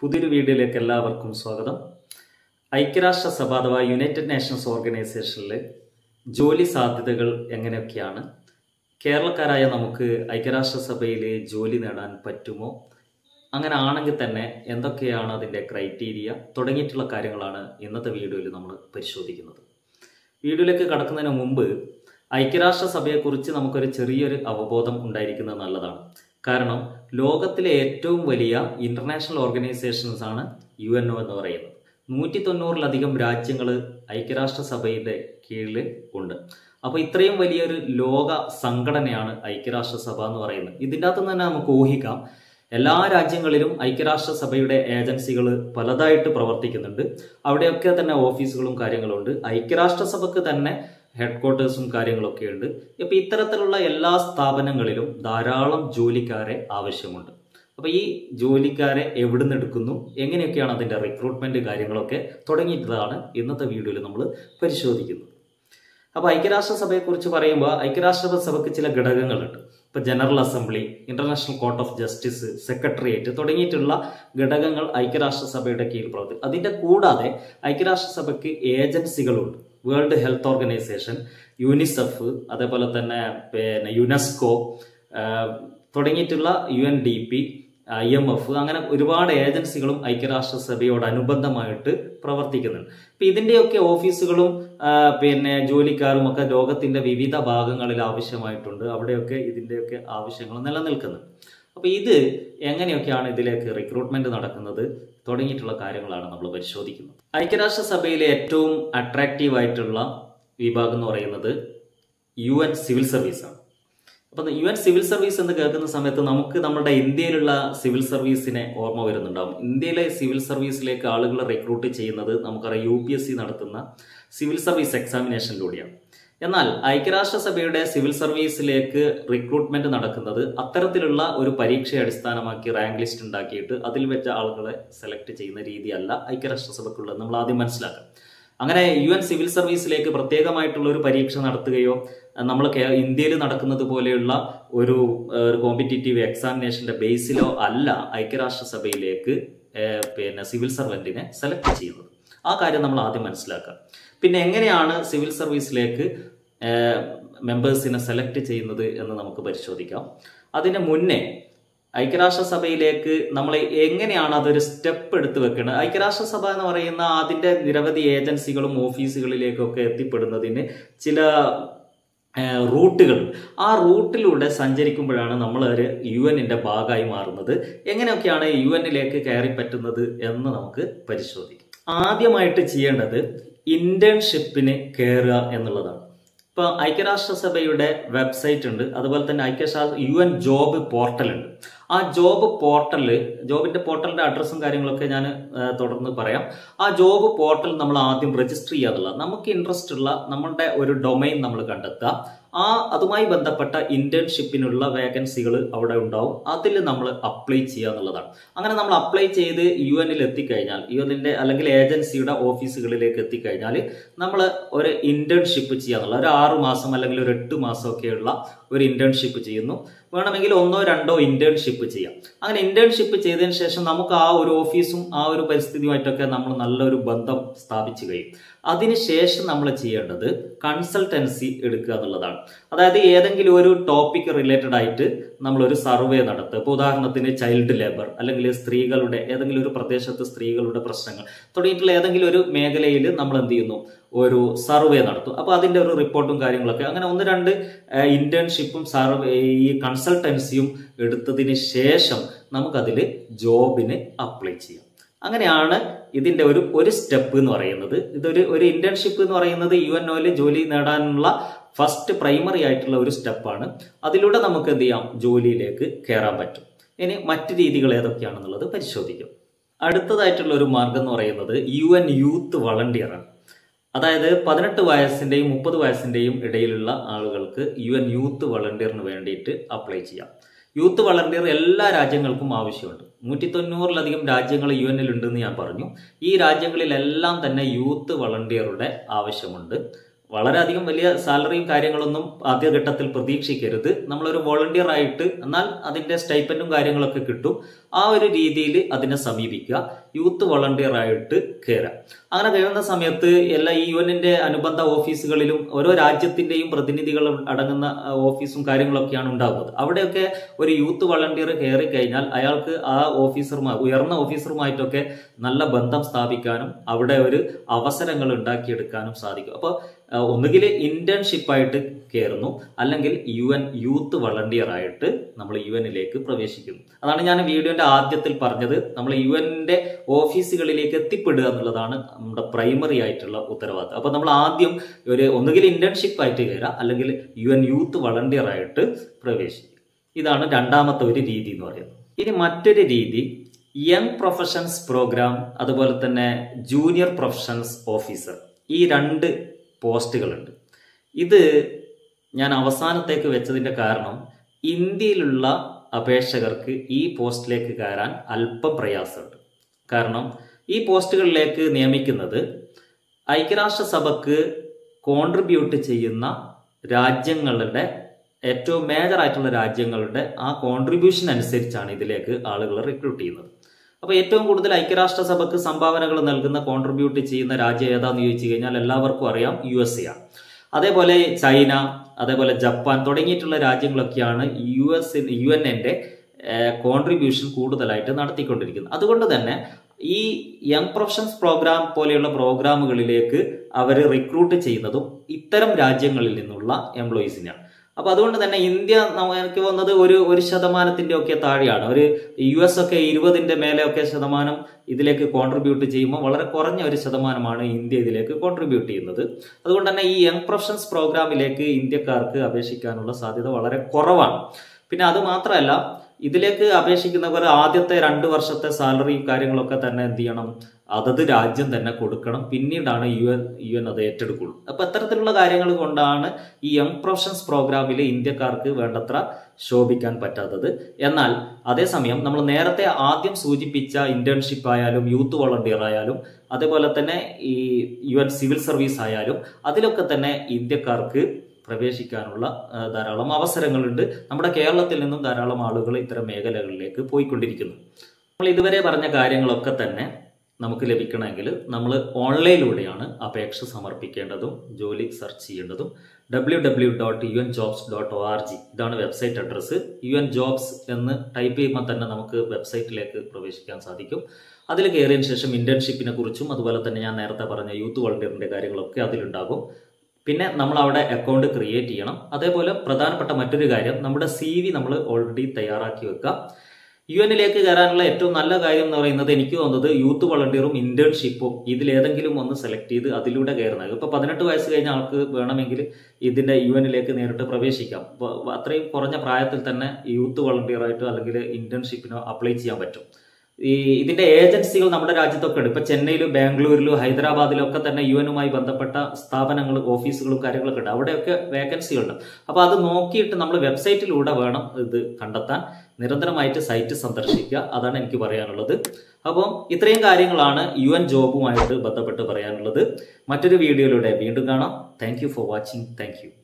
പുതിയൊരു വീഡിയോയിലേക്ക് എല്ലാവർക്കും സ്വാഗതം ഐക്യരാഷ്ട്രസഭ അഥവാ യുണൈറ്റഡ് നേഷൻസ് ഓർഗനൈസേഷനിൽ ജോലി സാധ്യതകൾ എങ്ങനെയൊക്കെയാണ് കേരളക്കാരായ നമുക്ക് ഐക്യരാഷ്ട്രസഭയിൽ ജോലി നേടാൻ പറ്റുമോ അങ്ങനെ ആണെങ്കിൽ തന്നെ എന്തൊക്കെയാണ് അതിൻ്റെ ക്രൈറ്റീരിയ തുടങ്ങിയിട്ടുള്ള കാര്യങ്ങളാണ് ഇന്നത്തെ വീഡിയോയിൽ നമ്മൾ പരിശോധിക്കുന്നത് വീഡിയോയിലേക്ക് കടക്കുന്നതിന് മുമ്പ് ഐക്യരാഷ്ട്രസഭയെക്കുറിച്ച് നമുക്കൊരു ചെറിയൊരു അവബോധം ഉണ്ടായിരിക്കുന്നത് നല്ലതാണ് കാരണം ലോകത്തിലെ ഏറ്റവും വലിയ ഇന്റർനാഷണൽ ഓർഗനൈസേഷൻസ് ആണ് യു എൻ ഒ എന്ന് പറയുന്നത് നൂറ്റി തൊണ്ണൂറിലധികം രാജ്യങ്ങൾ ഐക്യരാഷ്ട്രസഭയുടെ കീഴിൽ ഉണ്ട് അപ്പോൾ ഇത്രയും വലിയൊരു ലോക സംഘടനയാണ് ഐക്യരാഷ്ട്രസഭ എന്ന് പറയുന്നത് ഇതിൻ്റെ അകത്ത് തന്നെ നമുക്ക് ഊഹിക്കാം എല്ലാ രാജ്യങ്ങളിലും ഐക്യരാഷ്ട്രസഭയുടെ ഏജൻസികൾ പലതായിട്ട് പ്രവർത്തിക്കുന്നുണ്ട് അവിടെയൊക്കെ തന്നെ ഓഫീസുകളും കാര്യങ്ങളും ഉണ്ട് ഐക്യരാഷ്ട്രസഭയ്ക്ക് തന്നെ ഹെഡ് ക്വാർട്ടേഴ്സും കാര്യങ്ങളൊക്കെ ഉണ്ട് ഇപ്പം ഇത്തരത്തിലുള്ള എല്ലാ സ്ഥാപനങ്ങളിലും ധാരാളം ജോലിക്കാരെ ആവശ്യമുണ്ട് അപ്പോൾ ഈ ജോലിക്കാരെ എവിടുന്ന് എടുക്കുന്നു എങ്ങനെയൊക്കെയാണ് അതിൻ്റെ റിക്രൂട്ട്മെന്റ് കാര്യങ്ങളൊക്കെ തുടങ്ങിയിട്ടതാണ് ഇന്നത്തെ വീഡിയോയിൽ നമ്മൾ പരിശോധിക്കുന്നത് അപ്പോൾ ഐക്യരാഷ്ട്രസഭയെക്കുറിച്ച് പറയുമ്പോൾ ഐക്യരാഷ്ട്രസഭയ്ക്ക് ചില ഘടകങ്ങളുണ്ട് ഇപ്പോൾ general assembly international court of justice secretariat തുടങ്ങിയിട്ടുള്ള ഘടകങ്ങൾ ഐക്യരാഷ്ട്രസഭയുടെ കീഴിൽ പ്രവർത്തിക്കും അതിൻ്റെ കൂടാതെ ഐക്യരാഷ്ട്രസഭയ്ക്ക് ഏജൻസികളുണ്ട് വേൾഡ് ഹെൽത്ത് ഓർഗനൈസേഷൻ യൂണിസെഫ് അതേപോലെ തന്നെ പിന്നെ യുനെസ്കോ തുടങ്ങിയിട്ടുള്ള U N D P I M F അങ്ങനെ ഒരുപാട് ഏജൻസികളും ഐക്യരാഷ്ട്രസഭയോടനുബന്ധമായിട്ട് പ്രവർത്തിക്കുന്നുണ്ട് ഇപ്പം ഇതിൻ്റെയൊക്കെ ഓഫീസുകളും പിന്നെ ജോലിക്കാരും ഒക്കെ ലോകത്തിൻ്റെ വിവിധ ഭാഗങ്ങളിൽ ആവശ്യമായിട്ടുണ്ട് അവിടെയൊക്കെ ഇതിൻ്റെയൊക്കെ ആവശ്യങ്ങൾ നിലനിൽക്കുന്നുണ്ട് അപ്പോൾ ഇത് എങ്ങനെയൊക്കെയാണ് ഇതിലേക്ക് റിക്രൂട്ട്മെന്റ് നടക്കുന്നത് തുടങ്ങിയിട്ടുള്ള കാര്യങ്ങളാണ് നമ്മൾ പരിശോധിക്കുന്നത് ഐക്യരാഷ്ട്രസഭയിലെ ഏറ്റവും അട്രാക്റ്റീവ് ആയിട്ടുള്ള വിഭാഗം എന്ന് പറയുന്നത് യു എൻ സിവിൽ സർവീസ് ആണ് അപ്പം യു എൻ സിവിൽ സർവീസ് എന്ന് കേൾക്കുന്ന സമയത്ത് നമുക്ക് നമ്മുടെ ഇന്ത്യയിലുള്ള സിവിൽ സർവീസിനെ ഓർമ്മ വരുന്നുണ്ടാവും ഇന്ത്യയിലെ സിവിൽ സർവീസിലേക്ക് ആളുകളെ റിക്രൂട്ട് ചെയ്യുന്നത് നമുക്കറിയാം യു പി എസ് സി നടത്തുന്ന സിവിൽ സർവീസ് എക്സാമിനേഷനിലൂടെയാണ് എന്നാൽ ഐക്യരാഷ്ട്രസഭയുടെ സിവിൽ സർവീസിലേക്ക് റിക്രൂട്ട്മെന്റ് നടക്കുന്നത് അത്തരത്തിലുള്ള ഒരു പരീക്ഷയെ അടിസ്ഥാനമാക്കി റാങ്ക് ലിസ്റ്റ് ഉണ്ടാക്കിയിട്ട് അതിൽ വെച്ച ആളുകളെ സെലക്ട് ചെയ്യുന്ന രീതിയല്ല ഐക്യരാഷ്ട്രസഭയ്ക്കുള്ളത് നമ്മൾ ആദ്യം മനസ്സിലാക്കാം അങ്ങനെ യു എൻ സിവിൽ സർവീസിലേക്ക് പ്രത്യേകമായിട്ടുള്ള ഒരു പരീക്ഷ നടത്തുകയോ നമ്മൾ ഇന്ത്യയിൽ നടക്കുന്നത് പോലെയുള്ള ഒരു കോമ്പറ്റേറ്റീവ് എക്സാമിനേഷന്റെ ബേസിലോ അല്ല ഐക്യരാഷ്ട്രസഭയിലേക്ക് പിന്നെ സിവിൽ സർവന്റിനെ സെലക്ട് ചെയ്യുന്നത് ആ കാര്യം നമ്മൾ ആദ്യം മനസ്സിലാക്കുക പിന്നെ എങ്ങനെയാണ് സിവിൽ സർവീസിലേക്ക് മെമ്പേഴ്സിനെ സെലക്ട് ചെയ്യുന്നത് എന്ന് നമുക്ക് പരിശോധിക്കാം അതിന് മുന്നേ ഐക്യരാഷ്ട്രസഭയിലേക്ക് നമ്മൾ എങ്ങനെയാണ് അതൊരു സ്റ്റെപ്പ് എടുത്ത് വെക്കുന്നത് ഐക്യരാഷ്ട്രസഭ എന്ന് പറയുന്ന അതിൻ്റെ നിരവധി ഏജൻസികളും ഓഫീസുകളിലേക്കൊക്കെ എത്തിപ്പെടുന്നതിന് ചില റൂട്ടുകൾ ആ റൂട്ടിലൂടെ സഞ്ചരിക്കുമ്പോഴാണ് നമ്മൾ ഒരു യു എന്നിൻ്റെ ഭാഗമായി മാറുന്നത് എങ്ങനെയൊക്കെയാണ് യു എന്നിലേക്ക് കയറി പറ്റുന്നത് എന്ന് നമുക്ക് പരിശോധിക്കാം ആദ്യമായിട്ട് ചെയ്യേണ്ടത് ഇന്റേൺഷിപ്പിന് കയറുക എന്നുള്ളതാണ് ഇപ്പോൾ ഐക്യരാഷ്ട്രസഭയുടെ വെബ്സൈറ്റ് ഉണ്ട് അതുപോലെ തന്നെ ഐക്യരാഷ്ട്ര യു എൻ ജോബ് പോർട്ടൽ ഉണ്ട് ആ ജോബ് പോർട്ടലിൽ ജോബിന്റെ പോർട്ടലിന്റെ അഡ്രസ്സും കാര്യങ്ങളൊക്കെ ഞാൻ തുടർന്ന് പറയാം ആ ജോബ് പോർട്ടൽ നമ്മൾ ആദ്യം രജിസ്റ്റർ ചെയ്യാതുള്ള നമുക്ക് ഇൻട്രസ്റ്റ് ഉള്ള നമ്മളുടെ ഒരു ഡൊമൈൻ നമ്മൾ കണ്ടെത്തുക ആ അതുമായി ബന്ധപ്പെട്ട ഇന്റേൺഷിപ്പിനുള്ള വേക്കൻസികൾ അവിടെ ഉണ്ടാവും അതിൽ നമ്മൾ അപ്ലൈ ചെയ്യുക എന്നുള്ളതാണ് അങ്ങനെ നമ്മൾ അപ്ലൈ ചെയ്ത് യു എനിൽ എത്തിക്കഴിഞ്ഞാൽ യു എന്നിന്റെ അല്ലെങ്കിൽ ഏജൻസിയുടെ ഓഫീസുകളിലേക്ക് എത്തിക്കഴിഞ്ഞാൽ നമ്മൾ ഒരു ഇന്റേൺഷിപ്പ് ചെയ്യുക എന്നുള്ള ഒരു ആറു മാസം അല്ലെങ്കിൽ ഒരു എട്ട് മാസമൊക്കെയുള്ള ഒരു ഇന്റേൺഷിപ്പ് ചെയ്യുന്നു വേണമെങ്കിൽ ഒന്നോ രണ്ടോ ഇന്റേൺഷിപ്പ് ചെയ്യാം അങ്ങനെ ഇന്റേൺഷിപ്പ് ചെയ്തതിന് ശേഷം നമുക്ക് ആ ഒരു ഓഫീസും ആ ഒരു പരിസ്ഥിതിയുമായിട്ടൊക്കെ നമ്മൾ നല്ലൊരു ബന്ധം സ്ഥാപിച്ചു കഴിയും അതിനുശേഷം നമ്മൾ ചെയ്യേണ്ടത് കൺസൾട്ടൻസി എടുക്കുക എന്നുള്ളതാണ് അതായത് ഏതെങ്കിലും ഒരു ടോപ്പിക് റിലേറ്റഡ് ആയിട്ട് നമ്മൾ ഒരു സർവേ നടത്തുക ഇപ്പോൾ ഉദാഹരണത്തിന് ചൈൽഡ് ലേബർ അല്ലെങ്കിൽ സ്ത്രീകളുടെ ഏതെങ്കിലും ഒരു പ്രദേശത്ത് സ്ത്രീകളുടെ പ്രശ്നങ്ങൾ തുടങ്ങിയിട്ടുള്ള ഏതെങ്കിലും ഒരു മേഖലയിൽ നമ്മൾ എന്ത് ചെയ്യുന്നു ഒരു സർവേ നടത്തും അപ്പോൾ അതിൻ്റെ ഒരു റിപ്പോർട്ടും കാര്യങ്ങളൊക്കെ അങ്ങനെ ഒന്ന് രണ്ട് ഇന്റേൺഷിപ്പും സർവേ ഈ കൺസൾട്ടൻസിയും എടുത്തതിന് ശേഷം നമുക്കതിൽ ജോബിന് അപ്ലൈ ചെയ്യാം അങ്ങനെയാണ് ഇതിന്റെ ഒരു ഒരു സ്റ്റെപ്പ് എന്ന് പറയുന്നത് ഇതൊരു ഒരു ഇന്റേൺഷിപ്പ് എന്ന് പറയുന്നത് യു എൻ ഒയിൽ ജോലി നേടാനുള്ള ഫസ്റ്റ് പ്രൈമറി ആയിട്ടുള്ള ഒരു സ്റ്റെപ്പാണ് അതിലൂടെ നമുക്ക് എന്ത് ചെയ്യാം ജോലിയിലേക്ക് കയറാൻ പറ്റും ഇനി മറ്റ് രീതികൾ ഏതൊക്കെയാണെന്നുള്ളത് പരിശോധിക്കും അടുത്തതായിട്ടുള്ള ഒരു മാർഗം എന്ന് പറയുന്നത് യു എൻ യൂത്ത് വളണ്ടിയറാണ് അതായത് പതിനെട്ട് വയസ്സിൻ്റെയും മുപ്പത് വയസ്സിൻ്റെയും ഇടയിലുള്ള ആളുകൾക്ക് യു എൻ യൂത്ത് വളണ്ടിയറിന് വേണ്ടിയിട്ട് അപ്ലൈ ചെയ്യാം യൂത്ത് വളണ്ടിയർ എല്ലാ രാജ്യങ്ങൾക്കും ആവശ്യമുണ്ട് നൂറ്റി തൊണ്ണൂറിലധികം രാജ്യങ്ങൾ യു എന്നിൽ ഉണ്ടെന്ന് ഞാൻ പറഞ്ഞു ഈ രാജ്യങ്ങളിലെല്ലാം തന്നെ യൂത്ത് വളണ്ടിയറുടെ ആവശ്യമുണ്ട് വളരെയധികം വലിയ സാലറിയും കാര്യങ്ങളൊന്നും ആദ്യഘട്ടത്തിൽ പ്രതീക്ഷിക്കരുത് നമ്മളൊരു വോളണ്ടിയർ ആയിട്ട് എന്നാൽ അതിന്റെ സ്റ്റൈപ്പൻറ്റും കാര്യങ്ങളൊക്കെ കിട്ടും ആ ഒരു രീതിയിൽ അതിനെ സമീപിക്കുക യൂത്ത് വോളണ്ടിയർ ആയിട്ട് കയറാം അങ്ങനെ കയറുന്ന സമയത്ത് എല്ലാ ഈ യു എന്നിന്റെ അനുബന്ധ ഓഫീസുകളിലും ഓരോ രാജ്യത്തിന്റെയും പ്രതിനിധികൾ അടങ്ങുന്ന ആ, ഓഫീസും കാര്യങ്ങളൊക്കെയാണ് ഉണ്ടാകുന്നത് അവിടെയൊക്കെ ഒരു യൂത്ത് വളണ്ടിയർ കയറി കഴിഞ്ഞാൽ അയാൾക്ക് ആ ഓഫീസറുമായി ഉയർന്ന ഓഫീസറുമായിട്ടൊക്കെ നല്ല ബന്ധം സ്ഥാപിക്കാനും അവിടെ ഒരു അവസരങ്ങൾ ഉണ്ടാക്കിയെടുക്കാനും സാധിക്കും അപ്പോൾ ഒന്നുകിൽ ഇന്റേൺഷിപ്പായിട്ട് കയറുന്നു അല്ലെങ്കിൽ യു എൻ യൂത്ത് വളണ്ടിയർ ആയിട്ട് നമ്മൾ യു എന്നിലേക്ക് പ്രവേശിക്കുന്നു അതാണ് ഞാൻ വീഡിയോന്റെ ആദ്യത്തിൽ പറഞ്ഞത് നമ്മൾ യു എന്നിന്റെ ഓഫീസുകളിലേക്ക് എത്തിപ്പെടുക എന്നുള്ളതാണ് നമ്മുടെ പ്രൈമറി ആയിട്ടുള്ള ഉത്തരവാദിത്തം അപ്പൊ നമ്മൾ ആദ്യം ഒരു ഒന്നുകിൽ ഇന്റേൺഷിപ്പ് ആയിട്ട് കയറാം അല്ലെങ്കിൽ യു എൻ യൂത്ത് വളണ്ടിയർ ആയിട്ട് പ്രവേശിക്കും ഇതാണ് രണ്ടാമത്തെ ഒരു രീതി എന്ന് പറയുന്നത് ഇനി മറ്റൊരു രീതി യങ് പ്രൊഫഷൻസ് പ്രോഗ്രാം അതുപോലെ തന്നെ ജൂനിയർ പ്രൊഫഷൻസ് ഓഫീസർ ഈ രണ്ട് പോസ്റ്റുകളുണ്ട് ഇത് ഞാൻ അവസാനത്തേക്ക് വെച്ചതിന്റെ കാരണം ഇന്ത്യയിലുള്ള അപേക്ഷകർക്ക് ഈ പോസ്റ്റിലേക്ക് കയറാൻ അല്പം പ്രയാസമുണ്ട് കാരണം ഈ പോസ്റ്റുകളിലേക്ക് നിയമിക്കുന്നത് ഐക്യരാഷ്ട്രസഭക്ക് കോൺട്രിബ്യൂട്ട് ചെയ്യുന്ന രാജ്യങ്ങളുടെ ഏറ്റവും മേജർ ആയിട്ടുള്ള രാജ്യങ്ങളുടെ ആ കോൺട്രിബ്യൂഷൻ അനുസരിച്ചാണ് ഇതിലേക്ക് ആളുകളെ റിക്രൂട്ട് ചെയ്യുന്നത് അപ്പോൾ ഏറ്റവും കൂടുതൽ ഐക്യരാഷ്ട്രസഭക്ക് സംഭാവനകൾ നൽകുന്ന കോൺട്രിബ്യൂട്ട് ചെയ്യുന്ന രാജ്യം ഏതാന്ന് ചോദിച്ചു കഴിഞ്ഞാൽ എല്ലാവർക്കും അറിയാം യു എസ് എ ആണ് അതേപോലെ ചൈന അതേപോലെ ജപ്പാൻ തുടങ്ങിയിട്ടുള്ള രാജ്യങ്ങളൊക്കെയാണ് യു എസ് യു എൻ എൻ്റെ കോൺട്രിബ്യൂഷൻ കൂടുതലായിട്ട് നടത്തിക്കൊണ്ടിരിക്കുന്നത് അതുകൊണ്ട് തന്നെ ഈ യങ് പ്രൊഫഷൻസ് പ്രോഗ്രാം പോലെയുള്ള പ്രോഗ്രാമുകളിലേക്ക് അവർ റിക്രൂട്ട് ചെയ്യുന്നതും ഇത്തരം രാജ്യങ്ങളിൽ നിന്നുള്ള എംപ്ലോയീസിനെയാണ് അപ്പൊ അതുകൊണ്ട് തന്നെ ഇന്ത്യ നമ്മ- എനിക്ക് വന്നത് ഒരു ഒരു ശതമാനത്തിന്റെ ഒക്കെ താഴെയാണ് ഒരു യു എസ് ഒക്കെ ഇരുപതിന്റെ മേലെ ഒക്കെ ശതമാനം ഇതിലേക്ക് കോൺട്രിബ്യൂട്ട് ചെയ്യുമ്പോൾ വളരെ കുറഞ്ഞ ഒരു ശതമാനമാണ് ഇന്ത്യ ഇതിലേക്ക് കോൺട്രിബ്യൂട്ട് ചെയ്യുന്നത് അതുകൊണ്ട് തന്നെ ഈ യങ് പ്രൊഫഷൻസ് പ്രോഗ്രാമിലേക്ക് ഇന്ത്യക്കാർക്ക് അപേക്ഷിക്കാനുള്ള സാധ്യത വളരെ കുറവാണ് പിന്നെ അത് മാത്രമല്ല ഇതിലേക്ക് അപേക്ഷിക്കുന്നവർ ആദ്യത്തെ രണ്ട് വർഷത്തെ സാലറി കാര്യങ്ങളൊക്കെ തന്നെ എന്ത് ചെയ്യണം അതത് രാജ്യം തന്നെ കൊടുക്കണം പിന്നീടാണ് യു എൻ യു എൻ അത് ഏറ്റെടുക്കുള്ളൂ അപ്പൊ ഇത്തരത്തിലുള്ള കാര്യങ്ങൾ കൊണ്ടാണ് ഈ യങ് പ്രൊഫഷൻസ് പ്രോഗ്രാമിൽ ഇന്ത്യക്കാർക്ക് വേണ്ടത്ര ശോഭിക്കാൻ പറ്റാത്തത് എന്നാൽ അതേസമയം നമ്മൾ നേരത്തെ ആദ്യം സൂചിപ്പിച്ച ഇന്റേൺഷിപ്പ് ആയാലും യൂത്ത് വോളണ്ടിയർ ആയാലും അതേപോലെ തന്നെ ഈ യു എൻ സിവിൽ സർവീസ് ആയാലും അതിലൊക്കെ തന്നെ ഇന്ത്യക്കാർക്ക് പ്രവേശിക്കാനുള്ള ആ, ധാരാളം അവസരങ്ങളുണ്ട് നമ്മുടെ കേരളത്തിൽ നിന്നും ധാരാളം ആളുകൾ ഇത്തരം മേഖലകളിലേക്ക് പോയിക്കൊണ്ടിരിക്കുന്നു നമ്മൾ ഇതുവരെ പറഞ്ഞ കാര്യങ്ങളൊക്കെ തന്നെ നമുക്ക് ലഭിക്കണമെങ്കിൽ നമ്മൾ ഓൺലൈനിലൂടെയാണ് അപേക്ഷ സമർപ്പിക്കേണ്ടതും ജോലി സെർച്ച് ചെയ്യേണ്ടതും W W dot U N jobs dot O R G ഇതാണ് website address U N jobs എന്ന് ടൈപ്പ് ചെയ്യുമ്പോൾ തന്നെ നമുക്ക് വെബ്സൈറ്റിലേക്ക് പ്രവേശിക്കാൻ സാധിക്കും അതിൽ കയറിയതിന് ശേഷം ഇന്റേൺഷിപ്പിനെ കുറിച്ചും അതുപോലെ തന്നെ ഞാൻ നേരത്തെ പറഞ്ഞ യൂത്ത് വളണ്ടിയറിന്റെ കാര്യങ്ങളൊക്കെ അതിലുണ്ടാകും പിന്നെ നമ്മൾ അവിടെ അക്കൗണ്ട് ക്രിയേറ്റ് ചെയ്യണം അതേപോലെ പ്രധാനപ്പെട്ട മറ്റൊരു കാര്യം നമ്മുടെ സി വി നമ്മൾ ഓൾറെഡി തയ്യാറാക്കി വെക്കുക യു എന്നിലേക്ക് കയറാനുള്ള ഏറ്റവും നല്ല കാര്യം എന്ന് പറയുന്നത് എനിക്ക് തോന്നുന്നത് യൂത്ത് വളണ്ടിയറും ഇന്റേൺഷിപ്പും ഇതിലേതെങ്കിലും ഒന്ന് സെലക്ട് ചെയ്ത് അതിലൂടെ കയറുന്നത് ഇപ്പൊ പതിനെട്ട് വയസ്സ് കഴിഞ്ഞ ആൾക്ക് വേണമെങ്കിൽ ഇതിന്റെ യു എന്നിലേക്ക് നേരിട്ട് പ്രവേശിക്കാം അപ്പൊ അത്രയും കുറഞ്ഞ പ്രായത്തിൽ തന്നെ യൂത്ത് വളണ്ടിയറായിട്ടോ അല്ലെങ്കിൽ ഇന്റേൺഷിപ്പിനോ അപ്ലൈ ചെയ്യാൻ പറ്റും ഈ ഇതിന്റെ ഏജൻസികൾ നമ്മുടെ രാജ്യത്തൊക്കെ ഉണ്ട് ഇപ്പൊ ചെന്നൈയിലും ബാംഗ്ലൂരിലും ഹൈദരാബാദിലും ഒക്കെ തന്നെ യു എനുമായി ബന്ധപ്പെട്ട സ്ഥാപനങ്ങൾ ഓഫീസുകളും കാര്യങ്ങളൊക്കെ ഉണ്ട് അവിടെയൊക്കെ വേക്കൻസികളുണ്ട് അപ്പൊ അത് നോക്കിയിട്ട് നമ്മൾ വെബ്സൈറ്റിലൂടെ വേണം ഇത് കണ്ടെത്താൻ നിരന്തരമായിട്ട് സൈറ്റ് സന്ദർശിക്കുക അതാണ് എനിക്ക് പറയാനുള്ളത് അപ്പം ഇത്രയും കാര്യങ്ങളാണ് യു എൻ ജോബുമായിട്ട് ബന്ധപ്പെട്ട് പറയാനുള്ളത് മറ്റൊരു വീഡിയോയിലൂടെ വീണ്ടും കാണാം thank you for watching thank U